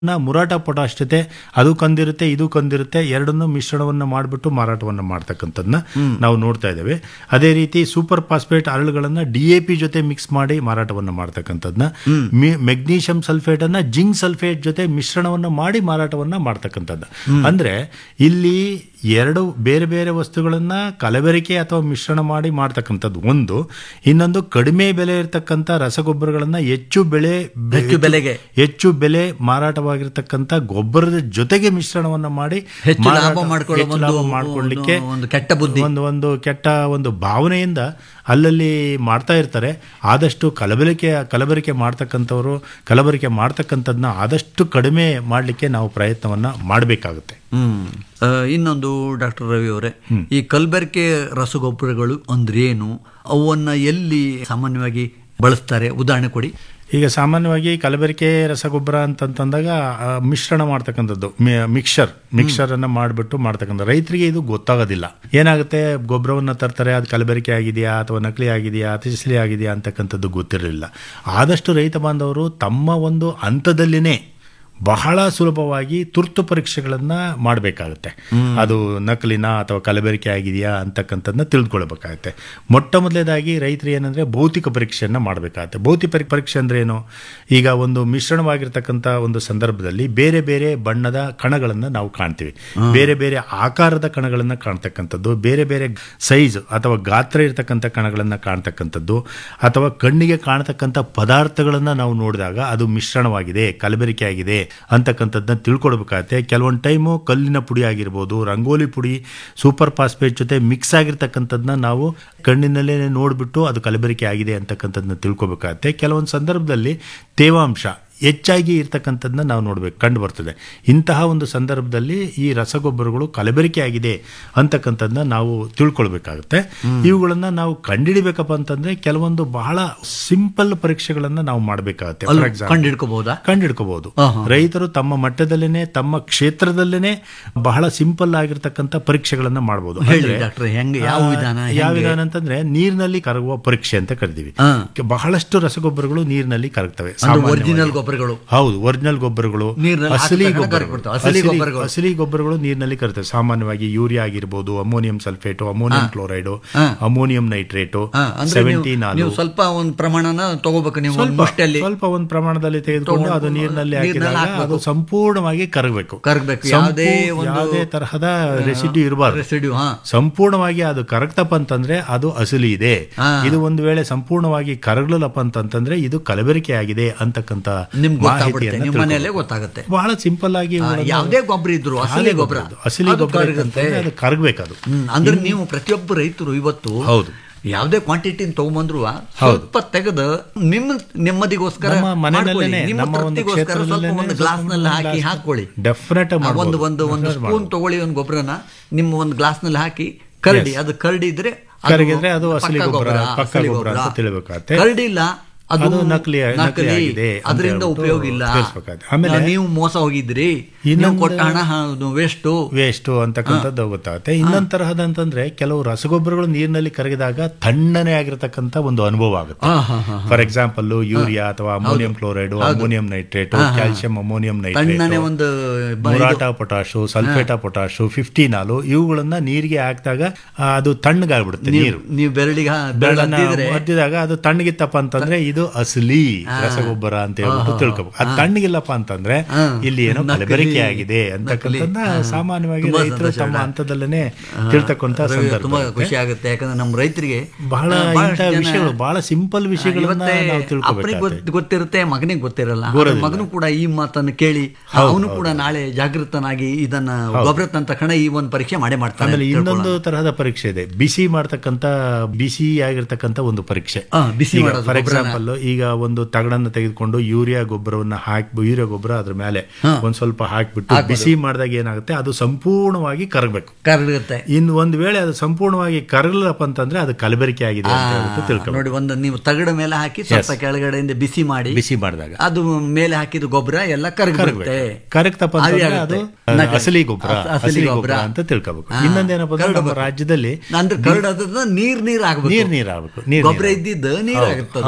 ನ ಮುರಾಟ ಪೊಟಾಶ್ ಜೊತೆ ಅದು ಕಂದಿರುತ್ತೆ ಇದು ಕಂದಿರುತ್ತೆ ಎರಡನ್ನು ಮಿಶ್ರಣವನ್ನು ಮಾಡಿಬಿಟ್ಟು ಮಾರಾಟವನ್ನು ಮಾಡ್ತಕ್ಕಂಥದ್ದನ್ನ ನಾವು ನೋಡ್ತಾ ಇದ್ದೇವೆ ಅದೇ ರೀತಿ ಸೂಪರ್ ಫಾಸ್ಫೇಟ್ ಅರಳುಗಳನ್ನ ಡಿ ಎ ಪಿ ಜೊತೆ ಮಿಕ್ಸ್ ಮಾಡಿ ಮಾರಾಟವನ್ನು ಮಾಡ್ತಕ್ಕಂಥದ್ದನ್ನ ಮೆಗ್ನೀಷಿಯಂ ಸಲ್ಫೇಟ್ ಅನ್ನ ಜಿಂಕ್ ಸಲ್ಫೇಟ್ ಜೊತೆ ಮಿಶ್ರಣವನ್ನು ಮಾಡಿ ಮಾರಾಟವನ್ನ ಮಾಡ್ತಕ್ಕಂಥದ್ದು ಅಂದ್ರೆ ಇಲ್ಲಿ ಎರಡು ಬೇರೆ ಬೇರೆ ವಸ್ತುಗಳನ್ನ ಕಲಬೆರಕೆ ಅಥವಾ ಮಿಶ್ರಣ ಮಾಡಿ ಮಾಡ್ತಕ್ಕಂಥದ್ದು ಒಂದು ಇನ್ನೊಂದು ಕಡಿಮೆ ಬೆಲೆ ಇರತಕ್ಕಂಥ ರಸಗೊಬ್ಬರಗಳನ್ನ ಹೆಚ್ಚು ಬೆಳೆ ಹೆಚ್ಚು ಬೆಲೆಗೆ. ಹೆಚ್ಚು ಬೆಲೆ ಮಾರಾಟವಾಗಿರ್ತಕ್ಕಂಥ ಗೊಬ್ಬರದ ಜೊತೆಗೆ ಮಿಶ್ರಣವನ್ನ ಮಾಡಿ ಹೆಚ್ಚು ಮಾರಾಟ- ಲಾಭ ಮಾಡ್ಕೊಳ್ಳೋ ಹೆಚ್ಚು ಒಂದು- ಲಾಭ ಮಾಡ್ಕೊಳ್ಳಿಕ್ಕೆ ಒಂದು- ಒಂದು ಕೆಟ್ಟ ಬುದ್ಧಿ. ಒಂದು ಒಂದು ಕೆಟ್ಟ ಒಂದು ಭಾವನೆಯಿಂದ ಅಲ್ಲಲ್ಲಿ ಮಾಡ್ತಾ ಇರ್ತಾರೆ ಆದಷ್ಟು ಕಲಬೆರಕೆ ಕಲಬೆರಕೆ ಮಾಡ್ತಕ್ಕಂಥವ್ರು ಕಲಬೆರಕೆ ಮಾಡ್ತಕ್ಕಂಥದ್ದನ್ನ ಆದಷ್ಟು ಕಡಿಮೆ ಮಾಡಲಿಕ್ಕೆ ನಾವು ಪ್ರಯತ್ನವನ್ನ ಮಾಡಬೇಕಾಗುತ್ತೆ ಹ್ಮ್ ಆ, ಇನ್ನೊಂದು ಡಾಕ್ಟರ್ ರವಿ ಅವರೇ ಈ ಕಲ್ಬೆರಕೆ ರಸಗೊಬ್ಬರಗಳು ಅಂದ್ರೇನು ಅವನ್ನ ಎಲ್ಲಿ ಸಾಮಾನ್ಯವಾಗಿ ಬಳಸ್ತಾರೆ ಉದಾಹರಣೆ ಕೊಡಿ ಈಗ ಸಾಮಾನ್ಯವಾಗಿ ಕಲಬೆರಕೆ ರಸಗೊಬ್ಬರ ಅಂತಂತಂದಾಗ ಆ, ಮಿಶ್ರಣ ಮಾಡ್ತಕ್ಕಂಥದ್ದು ಮಿ- ಮಿಕ್ಸರ್ ಮಿಕ್ಸರ್ ಅನ್ನ ಮಾಡಿಬಿಟ್ಟು ಮಾಡ್ತಕ್ಕಂಥ ರೈತರಿಗೆ ಇದು ಗೊತ್ತಾಗೋದಿಲ್ಲ ಏನಾಗುತ್ತೆ ಗೊಬ್ಬರವನ್ನ ತರ್ತಾರೆ ಅದು ಕಲಬೆರಕೆ ಆಗಿದೆಯಾ ಅಥವಾ ನಕಲಿ ಆಗಿದೆಯಾ ಅತಿಶಲಿ ಆಗಿದೆಯಾ ಅಂತಕ್ಕಂಥದ್ದು ಗೊತ್ತಿರಲಿಲ್ಲ ಆದಷ್ಟು ರೈತ ಬಾಂಧವರು ತಮ್ಮ ಒಂದು ಹಂತದಲ್ಲಿನೇ ಬಹಳ ಸುಲಭವಾಗಿ ತುರ್ತು ಪರೀಕ್ಷೆಗಳನ್ನ ಮಾಡಬೇಕಾಗುತ್ತೆ ಅದು ನಕಲಿನ ಅಥವಾ ಕಲಬೆರಕೆ ಆಗಿದೆಯಾ ಅಂತಕ್ಕಂಥದ್ದನ್ನ ತಿಳಿದುಕೊಳ್ಬೇಕಾಗುತ್ತೆ ಮೊಟ್ಟ ಮೊದಲೇದಾಗಿ ರೈತರು ಏನಂದ್ರೆ ಭೌತಿಕ ಪರೀಕ್ಷೆಯನ್ನ ಮಾಡಬೇಕಾಗುತ್ತೆ ಭೌತಿಕ ಪರಿ- ಪರೀಕ್ಷೆ ಅಂದ್ರೆ ಏನು ಈಗ ಒಂದು ಮಿಶ್ರಣವಾಗಿರ್ತಕ್ಕಂಥ ಒಂದು ಸಂದರ್ಭದಲ್ಲಿ ಬೇರೆ ಬೇರೆ ಬಣ್ಣದ ಕಣಗಳನ್ನ ನಾವು ಕಾಣ್ತೀವಿ ಬೇರೆ ಬೇರೆ ಆಕಾರದ ಕಣಗಳನ್ನ ಕಾಣ್ತಕ್ಕಂಥದ್ದು ಬೇರೆ ಬೇರೆ ಸೈಜ್ ಅಥವಾ ಗಾತ್ರ ಇರತಕ್ಕಂಥ ಕಣಗಳನ್ನ ಕಾಣ್ತಕ್ಕಂಥದ್ದು ಅಥವಾ ಕಣ್ಣಿಗೆ ಕಾಣತಕ್ಕಂಥ ಪದಾರ್ಥಗಳನ್ನ ನಾವು ನೋಡಿದಾಗ ಅದು ಮಿಶ್ರಣವಾಗಿದೆ ಕಲಬೆರಕೆ ಆಗಿದೆ ಅಂತಕ್ಕಂಥದ್ದನ್ನ ತಿಳ್ಕೊಳ್ಬೇಕಾಗತ್ತೆ ಕೆಲವೊಂದು ಟೈಮು ಕಲ್ಲಿನ ಪುಡಿ ಆಗಿರ್ಬೋದು ರಂಗೋಲಿ ಪುಡಿ ಸೂಪರ್ ಫಾಸ್ಫೇಟ್ ಜೊತೆ ಮಿಕ್ಸ್ ಆಗಿರ್ತಕ್ಕಂಥದ್ದನ್ನ ನಾವು ಕಣ್ಣಿನಲ್ಲೇ ನೋಡಿಬಿಟ್ಟು ಅದು ಕಲಬೆರಕೆ ಆಗಿದೆ ಅಂತಕ್ಕಂಥದ್ದನ್ನ ತಿಳ್ಕೊಬೇಕಾಗತ್ತೆ ಕೆಲವೊಂದು ಸಂದರ್ಭದಲ್ಲಿ ತೇವಾಂಶ ಹೆಚ್ಚಾಗಿ ಇರ್ತಕ್ಕಂಥದ್ದನ್ನ ನಾವು ನೋಡ್ಬೇಕು ಕಂಡು ಬರ್ತದೆ ಇಂತಹ ಒಂದು ಸಂದರ್ಭದಲ್ಲಿ ಈ ರಸಗೊಬ್ಬರಗಳು ಕಲಬೆರಕೆ ಆಗಿದೆ ಅಂತಕ್ಕಂಥದ್ದನ್ನ ನಾವು ತಿಳ್ಕೊಳ್ಬೇಕಾಗುತ್ತೆ ಇವುಗಳನ್ನ ನಾವು ಕಂಡಿಡಿಬೇಕಪ್ಪ ಅಂತಂದ್ರೆ ಕೆಲವೊಂದು ಬಹಳ ಸಿಂಪಲ್ ಪರೀಕ್ಷೆಗಳನ್ನ ನಾವು ಮಾಡಬೇಕಾಗುತ್ತೆ ಫಾರ್ ಎಕ್ಸಾಂಪಲ್ ಕಂಡಿಡ್ಕೋಬಹುದಾ ಕಂಡಿಡ್ಕೋಬಹುದು ರೈತರು ತಮ್ಮ ಮಟ್ಟದಲ್ಲೇನೆ ತಮ್ಮ ಕ್ಷೇತ್ರದಲ್ಲೇನೆ ಬಹಳ ಸಿಂಪಲ್ ಆಗಿರ್ತಕ್ಕಂಥ ಪರೀಕ್ಷೆಗಳನ್ನ ಮಾಡಬಹುದು ಹೇಳಿ ಡಾಕ್ಟರ್ ಹೆಂಗೆ ಯಾವ ವಿಧಾನ ಯಾವ ಹೆಂಗೆ? ವಿಧಾನ ಅಂತಂದ್ರೆ ನೀರಿನಲ್ಲಿ ಕರಗುವ ಪರೀಕ್ಷೆ ಅಂತ ಕರಿತೀವಿ ಹಾ. ಬಹಳಷ್ಟು ರಸಗೊಬ್ಬರಗಳು ನೀರಿನಲ್ಲಿ ಕರಗ್ತವೆ ಅಂದ್ರೆ ಸಾಮಾನ್ಯವಾಗಿ. ಒರಿಜಿನಲ್ ಗೊಬ್ಬರಗಳು ಹೌದು ಒರಿಜಿನಲ್ ಗೊಬ್ಬರಗಳು ನೀರಿನಲ್ಲಿ ಅಸಲಿ ಹಾಕಿದ ತಕ್ಷಣ ಗೊಬ್ಬರಗಳು ಕರಗ್ಬಿಡ್ತವೆ. ಅಸಲಿ ಅಸಲಿ- ಗೊಬ್ಬರಗಳು. ಅಸಲಿ ಗೊಬ್ಬರಗಳು ನೀರಿನಲ್ಲಿ ಕರ್ತವೆ ಸಾಮಾನ್ಯವಾಗಿ ಯೂರಿಯಾ ಆಗಿರ್ಬೋದು ಅಮೋನಿಯಂ ಸಲ್ಫೇಟು ಅಮೋನಿಯಂ ಕ್ಲೋರೈಡು ಹಾ. ಅಮೋನಿಯಂ ನೈಟ್ರೇಟು ಹಾ, ಅಂದ್ರೆ ಸೆವೆಂಟಿ ನೀವು- ನಾಲು ನೀವು ಸ್ವಲ್ಪ ಒಂದು ಪ್ರಮಾಣನ ತಗೋಬೇಕು ನೀವು ಒಂದು ಸ್ವಲ್ಪ ಮುಷ್ಟಿಯಲ್ಲಿ ಸ್ವಲ್ಪ ಒಂದು ಪ್ರಮಾಣದಲ್ಲಿ ತೆಗೆದುಕೊಂಡು ಅದು ತಗೊಂಡು ನೀರಿನಲ್ಲಿ ನೀರಿನಲ್ಲಿ ಹಾಕಿದಾಗ ಹಾಕ್ಬೇಕು. ಅದು ಸಂಪೂರ್ಣವಾಗಿ ಕರಗಬೇಕು ಕರಗ್ಬೇಕು. ಸಂಪೂ- ಯಾವುದೇ ಒಂದು- ಯಾವುದೇ ತರಹದ ರೆಸಿಡ್ಯೂ ಇರಬಾರ್ದು ರೆಸಿಡ್ಯೂ ಹಾ ಸಂಪೂರ್ಣವಾಗಿ ಅದು ಕರಗ್ತಪ್ಪ ಅಂತಂದ್ರೆ ಅದು ಅಸಲಿ ಇದೆ ಹಾ. ಇದು ಒಂದು ವೇಳೆ ಸಂಪೂರ್ಣವಾಗಿ ಕರಗ್ಲಲ್ಲಪ್ಪ ಅಂತಂತಂದ್ರೆ ಇದು ಕಲಬೆರಕೆ ಆಗಿದೆ ಅಂತಕ್ಕಂತ ನಿಮ್ಗೆ ಗೊತ್ತಾಗ್ಬಿಡುತ್ತೆ ಮಾಹಿತಿಯನ್ನ ನಿಮ್ಮ ಮನೆಯಲ್ಲೇ ತಿಳ್ಕೊಬೇಕು. ಗೊತ್ತಾಗುತ್ತೆ ಬಹಳ ಸಿಂಪಲ್ ಆಗಿ ಆ, ಇವುಗಳನ್ನ- ಯಾವುದೇ ಗೊಬ್ಬರ ಇದ್ರು ಅಸಲಿ ಗೊಬ್ಬರ ಅಸಲಿ ಅದು ಗೊಬ್ಬರ ಕರಗುತ್ತೆ. ಇತ್ತಂತಂದ್ರೆ ಅದು ಕರಗಬೇಕದು ಹ್ಮ್, ಅಂದ್ರೆ ನೀವು ಪ್ರತಿಯೊಬ್ಬ ರೈತರು ಇವತ್ತು ಹೌದು. ಯಾವುದೇ ಕ್ವಾಂಟಿಟಿ ತಗೊಂಬಂದ್ರು ಸ್ವಲ್ಪ ತೆಗೆದು ನಿಮ್ಮ ನೆಮ್ಮದಿಗೋಸ್ಕರ ನಮ್ಮ ಮನೆಯಲ್ಲೇನೆ, ಮಾಡ್ಕೊಳ್ಳಿ. ನಿಮ್ಮ ನಮ್ಮ ಒಂದು ತೃಪ್ತಿಗೋಸ್ಕರ ಸ್ವಲ್ಪ ಕ್ಷೇತ್ರದಲ್ಲೇನೆ ಒಂದು ಸ್ವಲ್ಪ ಗ್ಲಾಸ್ ನಲ್ಲಿ ಒಂದು ಹಾಕಿ glass ಹಾಕೊಳ್ಳಿ ಡೆಫಿನೆಟ್ ಆ, ಒಂದು ಒಂದು ಒಂದು ಸ್ಪೂನ್ ತಗೊಳ್ಳಿ ಒಂದು ಗೊಬ್ಬರನ ನಿಮ್ಮ ಒಂದು ಗ್ಲಾಸ್ ನಲ್ಲಿ ಹಾಕಿ ಕರಡಿ ಅದು ಕರಡಿದ್ರೆ ಅದು ಕರಗಿದ್ರೆ ಅದು ಅಸಲಿ ಪಕ್ಕ ಗೊಬ್ಬರ, ಪಕ್ಕ ಅಸಲಿ ಗೊಬ್ಬರ ಅಂತ ತಿಳಿಬೇಕಾಗತ್ತೆ. ಕರಡಿಲ್ಲ ಅದು ಅದು ನಕಲಿ- ನಕಲಿ ನಕಲಿ ಆಗಿದೆ ಅಂತ ಅದರಿಂದ ಹೇಳ್ಬಿಟ್ಟು ಉಪಯೋಗ ಇಲ್ಲ ತಿಳಿಸ್ಬೇಕಾಗುತ್ತೆ. ಆಮೇಲೆ ನೀವು ಮೋಸ ಹೋಗಿದ್ರಿ ನೀವು ಇನ್ನೊಂದು- ಕೊಟ್ಟ ಹಣ ವೇಸ್ಟ್ ವೇಸ್ಟ್ ಅಂತಕ್ಕಂಥದ್ದು ಗೊತ್ತಾಗುತ್ತೆ ಇನ್ನೊಂದ್ ತರಹದಂತಂದ್ರೆ ಕೆಲವು ರಸಗೊಬ್ಬರಗಳು ನೀರಿನಲ್ಲಿ ಕರಗಿದಾಗ ತಣ್ಣನೆ ಆಗಿರತಕ್ಕಂತ ಒಂದು ಅನುಭವ ಆಗುತ್ತೆ ಫಾರ್ ಎಕ್ಸಾಂಪಲ್ ಯೂರಿಯಾ ಅಥವಾ ammonium chloride ammonium nitrate calcium ammonium ತಣ್ಣನೆ ನೈಟ್ರೇಟ್ ಒಂದು ಬ- ಮುರಾಟ ಪೊಟಾಶು ಸಲ್ಫೇಟ ಪೊಟಾಶು ಫಿಫ್ಟಿನಾಲು ಇವುಗಳನ್ನ ನೀರಿಗೆ ಹಾಕಿದಾಗ ಆ, ಅದು ತಣ್ಣಗಾಗ್ಬಿಡುತ್ತೆ ನೀವು ನೀರು ನೀವು ಬೆರಳಿಗೆ ಬೆರಳನ್ನ ಬೆರಳಿದ್ರೆ ಒದ್ದಿದಾಗ ಅದು ತಣ್ಣಗಿತ್ತಪ್ಪ ಅಂತಂದ್ರೆ ಇದು ಅಸಲಿ ರಸಗೊಬ್ಬರ ಅಂತ ಹೇಳ್ಬಿಟ್ಟು ತಿಳ್ಕೊಬೇಕು ಅದು ತಣ್ಣಗಿಲ್ಲಪ್ಪ ಅಂತಂದ್ರೆ ಇಲ್ಲಿ ಏನೋ ನಕಲಿ, ಕಲಬೆರಕೆ ಆಗಿದೆ ಅಂತಕ್ಕಂಥದ್ದನ್ನ ಸಾಮಾನ್ಯವಾಗಿ ರೈತರು ತಮ್ಮ ಹಂತದಲ್ಲೇ ತಿಳ್ತಕ್ಕಂಥ ಸಂದರ್ಭ ತುಂಬಾ ಇರುತ್ತೆ. ಖುಷಿ ಆಗುತ್ತೆ ಯಾಕಂದ್ರೆ ನಮ್ಮ ರೈತರಿಗೆ ಬಹಳ ಆ, ಬಹಳಷ್ಟು ಇಂಥ ಜನ, ವಿಷಯಗಳು ಬಹಳ ಸಿಂಪಲ್ ಆ, ವಿಷಯಗಳನ್ನ ಇವತ್ತೇ ನಾವು ಅಪ್ಪನಿಗೆ ತಿಳ್ಕೊಬೇಕಾಗುತ್ತೆ ಗೊತ್- ಗೊತ್ತಿರುತ್ತೆ ಮಗನಿಗೆ ಗೊತ್ತಿರಲ್ಲ ಗೊತ್ತಿರಲ್ಲ. ಆದ್ರೆ ಮಗನು ಕೂಡ ಈ ಮಾತನ್ನು ಕೇಳಿ ಅವನು ಕೂಡ ನಾಳೆ ಜಾಗೃತನಾಗಿ ಇದನ್ನ ಗೊಬ್ಬರ ತಂದ ತಕ್ಷಣ ಈ ಒಂದು ಪರೀಕ್ಷೆ ಮಾಡೇ ಮಾಡ್ತಾನೆ ಆಮೇಲೆ ಅಂತ ಇನ್ನೊಂದು ತಿಳ್ಕೊಳ್ಳೋಣ. ತರಹದ ಪರೀಕ್ಷೆ ಇದೆ ಬಿಸಿ ಮಾಡ್ತಕ್ಕಂಥ ಬಿಸಿ ಆಗಿರ್ತಕ್ಕಂಥ ಒಂದು ಪರೀಕ್ಷೆ ಆ, ಬಿಸಿ ಮಾಡೋದು ಫಾರ್ ಗೊಬ್ಬರನ. ಎಕ್ಸಾಂಪಲ್ ಈಗ ಒಂದು ತಗಡನ್ನ ತೆಗೆದುಕೊಂಡು ಯೂರಿಯಾ ಗೊಬ್ಬರವನ್ನ ಹಾಕಿ ಯೂರಿಯಾ ಗೊಬ್ಬರ ಅದ್ರ ಮೇಲೆ ಒಂದ್ ಸ್ವಲ್ಪ ಹಾಕ್ಬಿಟ್ಟು ಬಿಸಿ ಮಾಡಿದಾಗ ಏನಾಗುತ್ತೆ ಅದು ಸಂಪೂರ್ಣವಾಗಿ ಕರಗಬೇಕು ಕರಗುತ್ತೆ ಇನ್ನು ಒಂದ್ ವೇಳೆ ಅದು ಸಂಪೂರ್ಣವಾಗಿ ಕರಗಲಪ್ಪ ಅಂತಂದ್ರೆ ಅದು ಕಲಬೆರಕೆ ಆಗಿದೆ ಅಂತ ಹೇಳ್ಬಿಟ್ಟು ತಿಳ್ಕೊಬೇಕು ನೋಡಿ ಒಂದು ನೀವು ತಗಡ ಮೇಲೆ ಹಾಕಿ ಸ್ವಲ್ಪ ಕೆಳಗಡೆಯಿಂದ ಬಿಸಿ ಮಾಡಿ ಬಿಸಿ ಮಾಡಿದಾಗ ಅದು ಮೇಲೆ ಹಾಕಿದ ಗೊಬ್ಬರ ಎಲ್ಲ ಕರಗುತ್ತೆ ಕರೆಕ್ಟಪ್ಪ ಅಂತಂದ್ರೆ ಅದು ನಕಲಿ. ಅಸಲಿ ಗೊಬ್ಬರ ಅಸ- ಅಸಲಿ ಅಸಲಿ ಗೊಬ್ಬರ. ಗೊಬ್ಬರ ಅಂತ ತಿಳ್ಕೊಬೇಕು ಹಾ. ಇನ್ನೊಂದೇನಪ್ಪ ಅಂದ್ರೆ ನಮ್ಮ ಕರಡ್ಬೇಕು. ರಾಜ್ಯದಲ್ಲಿ ಅಂದ್ರೆ ಕರಡದ ನೀರ್ ನೀರ್ ಆಗ್ಬೇಕು ನೀರ್ ನೀರ್ ಆಗ್ಬೇಕು ನೀರ್ ಗೊಬ್ಬರ ನೀರ್ ಇದ್ದಿದ್ದು ನೀರ್ ಹೌದು, ಆಗುತ್ತೆ ಹೌದು ಹೌದು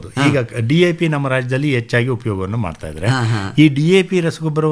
ಈಗ ಡಿ ಎ ಪಿ ನಮ್ಮ ರಾಜ್ಯದಲ್ಲಿ ಹೆಚ್ಚಾಗಿ ಉಪಯೋಗವನ್ನು ಮಾಡ್ತಾ ಇದ್ದಾರೆ ಹಾ, ಹಾ. ಈ ಡಿ ಎ ಪಿ ರಸಗೊಬ್ಬರ